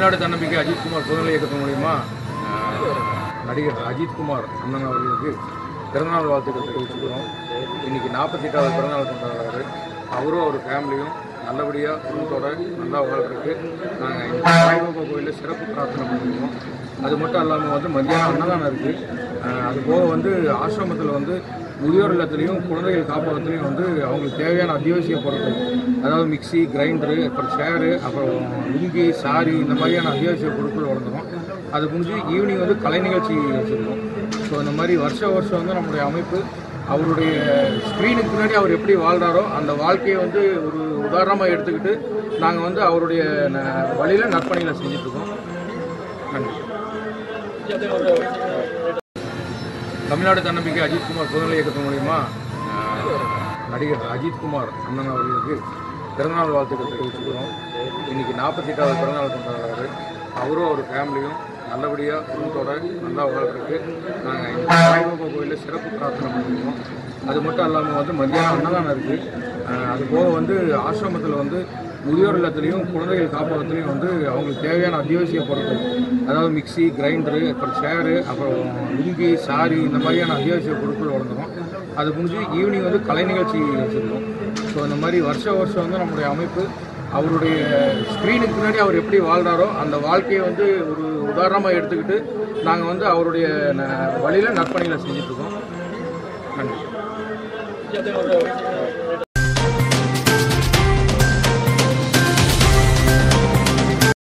தமிழ்நாடு தன்னம்பிக்கை அஜித்குமார் பொதுநிலை இயக்கத்தின் மூலிமா ஆஹ், நடிகர் அஜித்குமார் அண்ணன் அவர்களுக்கு பிறந்தநாள் வாழ்த்துக்கள் தெரிவிச்சுக்கிறோம் இன்னைக்கு நாற்பத்தி எட்டாவது பிறந்தநாள் கொண்டாடுறாரு அவரும் அவர் ஃபேமிலியும் நல்லபடியாக குடும்பத்தோட நல்லா வாழ்றதுக்கு நாங்கள் இந்த சாய்பாபா கோயிலில் சிறப்பு பிரார்த்தனை பண்ணியிருக்கோம் அது மட்டும் இல்லாமல் வந்து மத்தியானம் அன்னதானம் இருக்குது அது போக வந்து ஆசிரமத்தில் வந்து முதியோர் இல்லத்துலேயும் குழந்தைகள் காப்பகத்துலேயும் வந்து அவங்களுக்கு தேவையான அத்தியாவசிய பொருட்கள் அதாவது மிக்ஸி கிரைண்டரு அப்புறம் சேரு அப்புறம் லுங்கி சாரி இந்த மாதிரியான அத்தியாவசிய பொருட்கள் வழங்குறோம் அது முடிஞ்சு ஈவினிங் வந்து கலை நிகழ்ச்சி வச்சுருக்கோம் ஸோ இந்த மாதிரி வருஷ வருஷம் வந்து நம்மளுடைய அமைப்பு அவருடைய ஸ்க்ரீனுக்கு பின்னாடி அவர் எப்படி வாழ்கிறாரோ அந்த வாழ்க்கையை வந்து ஒரு உதாரணமாக எடுத்துக்கிட்டு நாங்கள் வந்து அவருடைய ந- வழியில் நற்பணிகளை செஞ்சுட்ருக்கோம் நன்றி தமிழ்நாடு தன்னம்பிக்கை அஜித்குமார் பொதுநிலை இயக்கத்தின் மூலிமா ஆஹ், நடிகர் அஜித்குமார் அண்ணன் அவர்களுக்கு பிறந்தநாள் வாழ்த்துக்கள் தெரிவிச்சுக்கிறோம் இன்னைக்கு நாற்பத்தி எட்டாவது பிறந்தநாள் கொண்டாடுறாரு அவரும் அவர் ஃபேமிலியும் நல்லபடியாக குடும்பத்தோட நல்லா வாழ்றதுக்கு நாங்கள் இந்த சாய்பாபா கோயிலில் சிறப்பு பிரார்த்தனை பண்ணியிருக்கோம் அது மட்டும் இல்லாமல் வந்து மத்தியானம் அன்னதானம் இருக்குது அது போக வந்து ஆசிரமத்தில் வந்து முதியோர் இல்லத்துலேயும் குழந்தைகள் காப்பகத்துலேயும் வந்து அவங்களுக்கு தேவையான அத்தியாவசிய பொருட்கள் அதாவது மிக்ஸி கிரைண்டரு அப்புறம் சேரு அப்புறம் லுங்கி சாரி இந்த மாதிரியான அத்தியாவசிய பொருட்கள் வழங்குறோம் அது முடிஞ்சு ஈவினிங் வந்து கலை நிகழ்ச்சி வச்சுருக்கோம் ஸோ இந்த மாதிரி வருஷ வருஷம் வந்து நம்மளுடைய அமைப்பு அவருடைய ஸ்க்ரீனுக்கு பின்னாடி அவர் எப்படி வாழ்கிறாரோ அந்த வாழ்க்கையை வந்து ஒரு உதாரணமாக எடுத்துக்கிட்டு நாங்கள் வந்து அவருடைய ந- வழியில் நற்பணிகளை செஞ்சுட்ருக்கோம் நன்றி